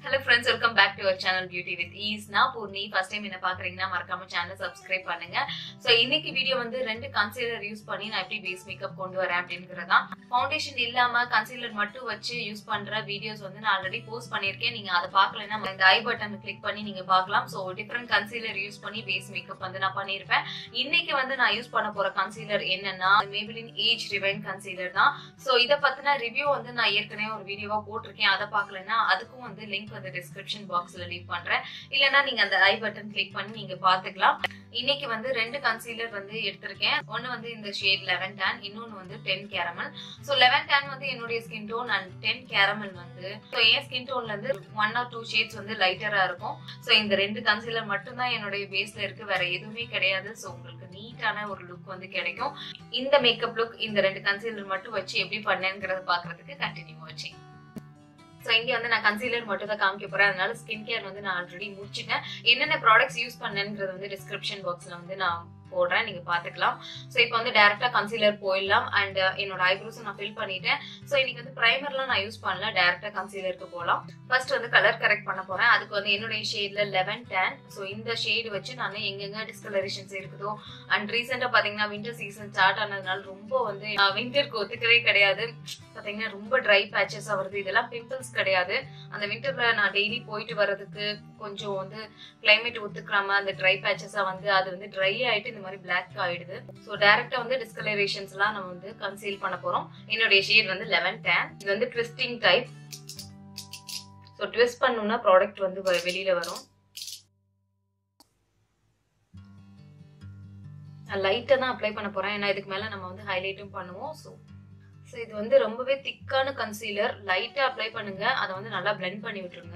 hello friends welcome back to our channel beauty with ease நான் Poorni first time என்ன பாக்குறீங்கன்னா மறக்காம சேனல் சப்ஸ்கிரைப் பண்ணுங்க ஸோ இன்னைக்கு வீடியோ வந்து ரெண்டு கன்சீலர் யூஸ் பண்ணி நான் எப்படி பேஸ் மேக்கப் கொண்டு வரேன் அப்படிங்கிறதா ஃபவுண்டேஷன் இல்லாம கன்சீலர் மட்டும் வச்சு யூஸ் பண்ற வீடியோஸ் வந்து நான் ஆல்ரெடி போஸ்ட் பண்ணியிருக்கேன் நீங்க அதை பார்க்கலன்னா இந்த ஐ பட்டன் கிளிக் பண்ணி நீங்க பார்க்கலாம் ஸோ டிஃப்ரெண்ட் கன்சீலர் யூஸ் பண்ணி பேஸ் மேக்கப் வந்து நான் பண்ணியிருப்பேன் இன்னைக்கு வந்து நான் யூஸ் பண்ண போற கன்சீலர் என்னன்னா மேபிளின் ஏஜ் ரிவைன் கன்சீலர் தான் ஸோ இதை பத்தின ரிவ்யூ வந்து நான் ஏற்கனவே ஒரு வீடியோவா போட்டிருக்கேன் அதை பார்க்கலன்னா அதுக்கும் வந்து லிங்க் வந்து டிஸ்கிரிப்ஷன் பாக்ஸ்ல லீவ் பண்றேன் இல்லைன்னா நீங்க அந்த ஐ பட்டன் கிளிக் பண்ணி நீங்க பாத்துக்கலாம் இன்னைக்கு வந்து ரெண்டு கன்சீலர் வந்து எடுத்திருக்கேன் ஒன்னு வந்து இந்த ஷேட் லெவன் டேன் இன்னொன்னு வந்து ten caramel so eleven tan வந்து என்னுடைய skin tone and ten caramel வந்து ஸோ என் ஸ்கின் டோன்ல இருந்து ஒன் ஆர் டூ ஷேட்ஸ் வந்து லைட்டரா இருக்கும் ஸோ இந்த ரெண்டு கன்சீலர் மட்டும்தான் என்னுடைய பேஸ்ல இருக்கு வேற எதுவுமே கிடையாது ஸோ உங்களுக்கு நீட்டான ஒரு லுக் வந்து கிடைக்கும் இந்த மேக்கப் லுக் இந்த ரெண்டு கன்சீலர் மட்டும் வச்சு எப்படி பண்ணேங்கிறத பாக்குறதுக்கு கண்டினியூ வச்சேன் ஸோ இங்கே வந்து நான் கன்சீலர் மட்டும் தான் காமிக்க போறேன் அதனால ஸ்கின் கேர் வந்து நான் ஆல்ரெடி முடிச்சிட்டேன் என்னென்ன ப்ராடக்ட்ஸ் யூஸ் பண்ணேங்கிறது வந்து டிஸ்கிரிப்ஷன் பாக்ஸ்ல வந்து நான் போடுறேன் நீங்க பாத்துக்கலாம் ஸோ இப்போ வந்து டேரக்டா கன்சீலர் போயிடலாம் அண்ட் என்னோட ஐப்ரோஸ் நான் ஃபில் பண்ணிட்டேன் ஸோ இன்னைக்கு வந்து ப்ரைமர்லாம் நான் யூஸ் பண்ணல டேரக்டா கன்சீலருக்கு போகலாம் ஃபர்ஸ்ட் வந்து கலர் கரெக்ட் பண்ண போறேன் அதுக்கு வந்து என்னுடைய ஷேட்ல லெவன் டேன் ஸோ இந்த ஷேடு வச்சு நான் எங்கெங்க டிஸ்கலரேஷன்ஸ் இருக்குதோ அண்ட் ரீசெண்டா பாத்தீங்கன்னா வின்டர் சீசன் ஸ்டார்ட் ஆனதுனால ரொம்ப வந்து வின்டருக்கு ஒத்துக்கவே கிடையாது பாத்தீங்கன்னா ரொம்ப ட்ரை பேச்சஸா வருது இதெல்லாம் பிம்பிள்ஸ் கிடையாது அந்த வின்டர்ல நான் டெய்லி போயிட்டு வர்றதுக்கு கொஞ்சம் வந்து கிளைமேட் ஒத்துக்காம அந்த ட்ரை பேச்சஸா வந்து அது வந்து ட்ரை ஆயிட்டு இந்த மாதிரி பிளாக் ஆயிடுது ஸோ டைரக்டா வந்து டிஸ்கலரேஷன்ஸ் எல்லாம் நம்ம வந்து கன்சீல் பண்ண போறோம் என்னுடைய ஷேட் வந்து லெவன் டேன் இது வந்து ட்விஸ்டிங் டைப் ஸோ ட்விஸ்ட் பண்ணோம்னா ப்ராடக்ட் வந்து வ- வெளியில வரும் நான் லைட்டாக தான் அப்ளை பண்ண போறேன் ஏன்னா இதுக்கு மேல நம்ம வந்து ஹைலைட்டும் பண்ணுவோம் ஸோ ஸோ இது வந்து ரொம்பவே திக்கான கன்சீலர் லைட்டாக அப்ளை பண்ணுங்க அதை வந்து நல்லா பிளெண்ட் பண்ணி விட்டுருங்க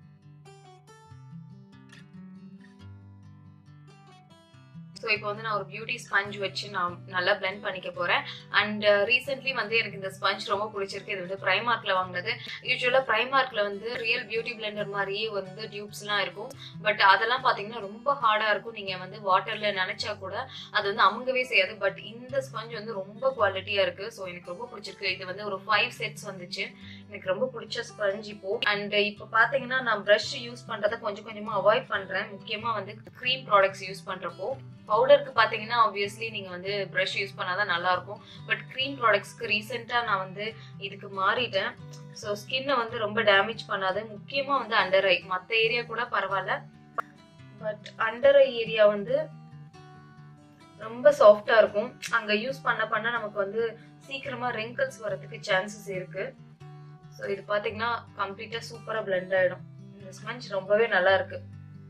ஸோ இப்போ வந்து நான் ஒரு பியூட்டி ஸ்பஞ்ச் வச்சு நான் நல்லா பிளெண்ட் பண்ணிக்க போறேன் அண்ட் ரீசென்ட்லி வந்து எனக்கு இந்த ஸ்பஞ்ச் ரொம்ப பிடிச்சிருக்கு இது வந்து ப்ரைமார்க்ல வாங்கினது யூஸ்வலாக ப்ரைமார்க்ல வந்து ரியல் பியூட்டி பிளெண்டர் மாதிரியே வந்து டியூப்ஸ்லாம் இருக்கும் பட் அதெல்லாம் பார்த்தீங்கன்னா ரொம்ப ஹார்டாக இருக்கும் நீங்கள் வந்து வாட்டர்ல நினைச்சா கூட அது வந்து அமுங்கவே செய்யாது பட் இந்த ஸ்பஞ்ச் வந்து ரொம்ப குவாலிட்டியா இருக்கு ஸோ எனக்கு ரொம்ப பிடிச்சிருக்கு இது வந்து ஒரு ஃபைவ் செட்ஸ் வந்துச்சு எனக்கு ரொம்ப பிடிச்ச ஸ்பஞ்ச் இப்போ அண்ட் இப்போ பாத்தீங்கன்னா நான் ப்ரஷ் யூஸ் பண்றதை கொஞ்சம் கொஞ்சமா அவாய்ட் பண்றேன் முக்கியமா வந்து க்ரீம் ப்ராடக்ட்ஸ் யூஸ் பண்றப்போ பவுடருக்கு பாத்தீங்கன்னா ஆப்வியஸ்லி நீங்க வந்து ப்ரஷ் யூஸ் பண்ணாதான் நல்லா இருக்கும் பட் க்ரீம் ப்ராடக்ட்ஸ்க்கு ரீசெண்டா நான் வந்து இதுக்கு மாறிட்டேன் ஸோ ஸ்கின்னை வந்து ரொம்ப டேமேஜ் பண்ணாது முக்கியமா வந்து அண்டர் ஐ மற்ற ஏரியா கூட பரவாயில்ல பட் அண்டர் ஐ ஏரியா வந்து ரொம்ப சாஃப்டா இருக்கும் அங்க யூஸ் பண்ண பண்ண நமக்கு வந்து சீக்கிரமா wrinkles வரதுக்கு சான்சஸ் இருக்கு ஸோ இது பாத்தீங்கன்னா கம்ப்ளீட்டா சூப்பரா blend ஆயிடும் இந்த ஸ்பஞ்ச் ரொம்பவே நல்லா இருக்கு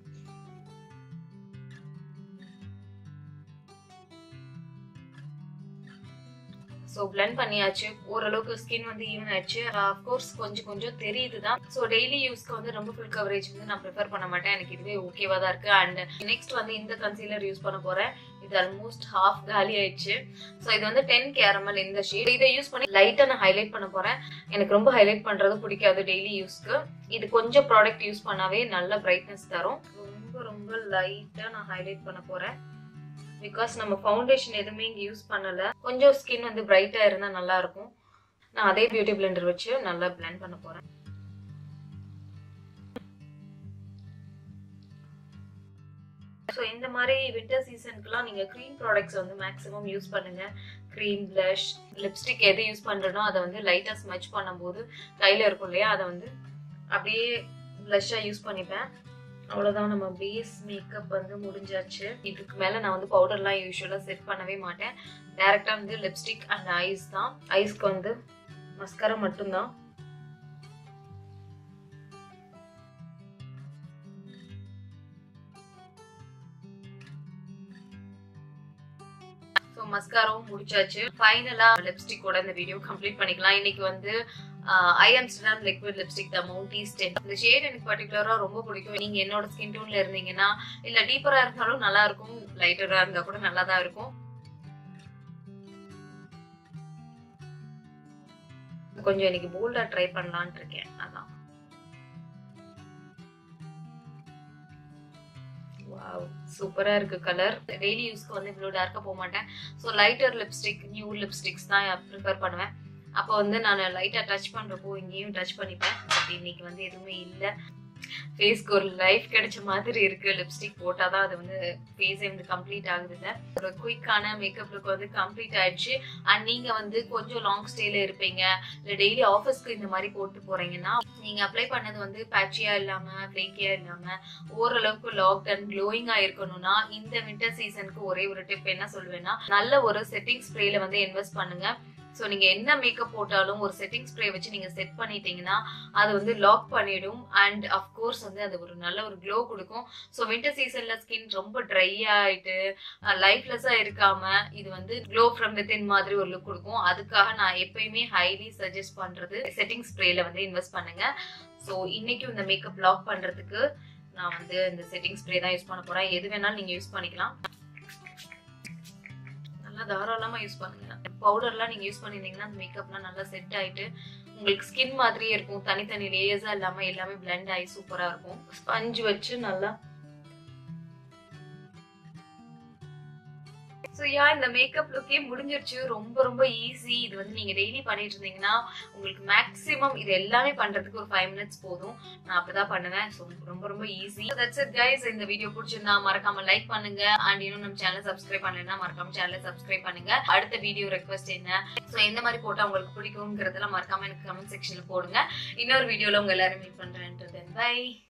ஸோ blend பண்ணியாச்சு ஓரளவுக்கு ஸ்கின் வந்து ஈவன் ஆயிடுச்சு அஃப்கோர்ஸ் கொஞ்சம் கொஞ்சம் தெரியுது தான் ஸோ டெய்லி யூஸ்க்கு வந்து ரொம்ப ஃபுல் கவரேஜ் வந்து நான் ப்ரிஃபர் பண்ண மாட்டேன் எனக்கு இதுவே ஓகேவா தான் இருக்கு அண்ட் நெக்ஸ்ட் வந்து இந்த கன்சீலர் யூஸ் பண்ண போறேன் இது ஆல்மோஸ்ட் ஹாஃப் காலி ஆயிடுச்சு ஸோ இது வந்து டென் கேரமல் இந்த ஷேட் இதை யூஸ் பண்ணி லைட்டாக நான் ஹைலைட் பண்ண போறேன் எனக்கு ரொம்ப ஹைலைட் பண்றது பிடிக்காது டெய்லி யூஸ்க்கு இது கொஞ்சம் ப்ராடக்ட் யூஸ் பண்ணாவே நல்ல பிரைட்னஸ் தரும் ரொம்ப ரொம்ப லைட்டாக நான் ஹைலைட் பண்ண போறேன் பிகாஸ் நம்ம ஃபவுண்டேஷன் எதுவுமே இங்கே யூஸ் பண்ணல கொஞ்சம் ஸ்கின் வந்து பிரைட்டா இருந்தா நல்லா இருக்கும் நான் அதே பியூட்டி பிளெண்டர் வச்சு நல்லா பிளெண்ட் பண்ண போறேன் ஸோ இந்த மாதிரி வின்டர் சீசனுக்குலாம் நீங்கள் க்ரீம் ப்ராடக்ட்ஸ் வந்து மேக்ஸிமம் யூஸ் பண்ணுங்க க்ரீம் ப்ளஷ் லிப்ஸ்டிக் எது யூஸ் பண்ணுறனோ அதை வந்து லைட்டாக ஸ்மச் பண்ணும்போது கையில் இருக்கும் இல்லையா அதை வந்து அப்படியே ப்ளஷ்ஷாக யூஸ் பண்ணிப்பேன் அவ்வளோதான் நம்ம பேஸ் மேக்கப் வந்து முடிஞ்சாச்சு இதுக்கு மேலே நான் வந்து பவுடர்லாம் யூஸ்வலாக செட் பண்ணவே மாட்டேன் டேரெக்டாக வந்து லிப்ஸ்டிக் அண்ட் ஐஸ் தான் ஐஸ்க்கு வந்து மஸ்கரா மட்டும்தான் ஸோ மஸ்காராவும் முடிச்சாச்சு ஃபைனலா லிப்ஸ்டிக்கோட இந்த வீடியோ கம்ப்ளீட் பண்ணிக்கலாம் இன்னைக்கு வந்து I Amsterdam liquid lipstick the மவுண்டீஸ் டென் இந்த ஷேட் எனக்கு பர்டிகுலரா ரொம்ப பிடிக்கும் நீங்க என்னோட ஸ்கின் டோன்ல இருந்தீங்கன்னா இல்ல டீப்பரா இருந்தாலும் நல்லா இருக்கும் லைட்டரா இருந்தா கூட நல்லா தான் இருக்கும் கொஞ்சம் இன்னைக்கு போல்டா ட்ரை பண்ணலாம்னு இருக்கேன் அதான் சூப்பரா இருக்கு கலர் டெய்லி யூஸ்க்கு வந்து இவ்வளோ டார்க்கா போக மாட்டேன் so lighter lipstick new lipsticks தான் ப்ரிஃபர் பண்ணுவேன் அப்போ வந்து நான் லைட்டா டச் பண்றப்போ இங்கேயும் டச் பண்ணிப்பேன் பட் இன்னைக்கு வந்து எதுவுமே இல்லை ஃபேஸ்க்கு ஒரு லைஃப் கிடைச்ச மாதிரி இருக்கு லிப்ஸ்டிக் போட்டாதான் அது வந்து ஃபேஸே வந்து கம்ப்ளீட் ஆகுது இல்ல ஒரு குயிக்கான மேக்கப் லுக் வந்து கம்ப்ளீட் ஆயிடுச்சு அண்ட் நீங்க வந்து கொஞ்சம் லாங் ஸ்டேல இருப்பீங்க இல்ல டெய்லி ஆஃபீஸ்க்கு இந்த மாதிரி போட்டு போறீங்கன்னா நீங்க அப்ளை பண்ணது வந்து பேச்சியா இல்லாம ஃபிளேக்கியா இல்லாம ஓரளவுக்கு லாக்ட் அண்ட் க்ளோயிங்கா இருக்கணும்னா இந்த வின்டர் சீசனுக்கு ஒரே ஒரு டிப் என்ன சொல்லுவேன்னா நல்ல ஒரு செட்டிங் ஸ்ப்ரேல வந்து இன்வெஸ்ட் பண்ணுங்க ஸோ நீங்க என்ன மேக்கப் போட்டாலும் ஒரு செட்டிங் ஸ்ப்ரே வச்சு நீங்க செட் பண்ணிட்டீங்கன்னா அது வந்து லாக் பண்ணிடும் அண்ட் அஃப்கோர்ஸ் வந்து அது ஒரு நல்ல ஒரு க்ளோ கொடுக்கும் ஸோ வின்டர் சீசன்ல ஸ்கின் ரொம்ப ட்ரை ஆயிட்டு லைஃப்லெஸ்ஸா இருக்காம இது வந்து க்ளோ ஃப்ரம் வித்தின் மாதிரி ஒரு லுக் கொடுக்கும் அதுக்காக நான் எப்பயுமே ஹைலி சஜஸ்ட் பண்றது செட்டிங் ஸ்ப்ரேல வந்து இன்வெஸ்ட் பண்ணுங்க ஸோ இன்னைக்கும் இந்த மேக்கப் லாக் பண்றதுக்கு நான் வந்து இந்த செட்டிங் ஸ்ப்ரே தான் யூஸ் பண்ண போறேன் எது வேணாலும் நீங்க யூஸ் பண்ணிக்கலாம் நல்லா தாராளமா யூஸ் பண்ணுங்க பவுடர்லாம் நீங்க யூஸ் பண்ணிருந்தீங்கன்னா அந்த மேக்கப்லாம் நல்லா செட் ஆயிட்டு உங்களுக்கு ஸ்கின் மாதிரியே இருக்கும் தனித்தனி லேயர்ஸா இல்லாம எல்லாமே பிளெண்ட் ஆகி சூப்பரா இருக்கும் ஸ்பஞ்ச் வச்சு நல்லா ஸோ யா இந்த மேக்கப் லுக்கே முடிஞ்சிருச்சு ரொம்ப ரொம்ப ஈஸி இது வந்து நீங்க டெய்லி பண்ணிட்டு இருந்தீங்கன்னா உங்களுக்கு மேக்ஸிமம் இது எல்லாமே பண்றதுக்கு ஒரு ஃபைவ் மினிட்ஸ் போதும் நான் அப்படிதான் பண்ணுவேன் ஸோ ரொம்ப ரொம்ப ஈஸி தட்ஸ் இட் கைஸ் இந்த வீடியோ பிடிச்சிருந்தா மறக்காம லைக் பண்ணுங்க அண்ட் இன்னும் நம்ம சேனல் சப்ஸ்கிரைப் பண்ணலைன்னா மறக்காம சேனலை சப்ஸ்கிரைப் பண்ணுங்க அடுத்த வீடியோ ரெக்வஸ்ட் என்ன ஸோ எந்த மாதிரி போட்டா உங்களுக்கு பிடிக்குங்கிறதெல்லாம் மறக்காம எனக்கு கமெண்ட் செக்ஷன்ல போடுங்க இன்னொரு வீடியோல உங்க எல்லாரும் மீட் பண்றேன் பை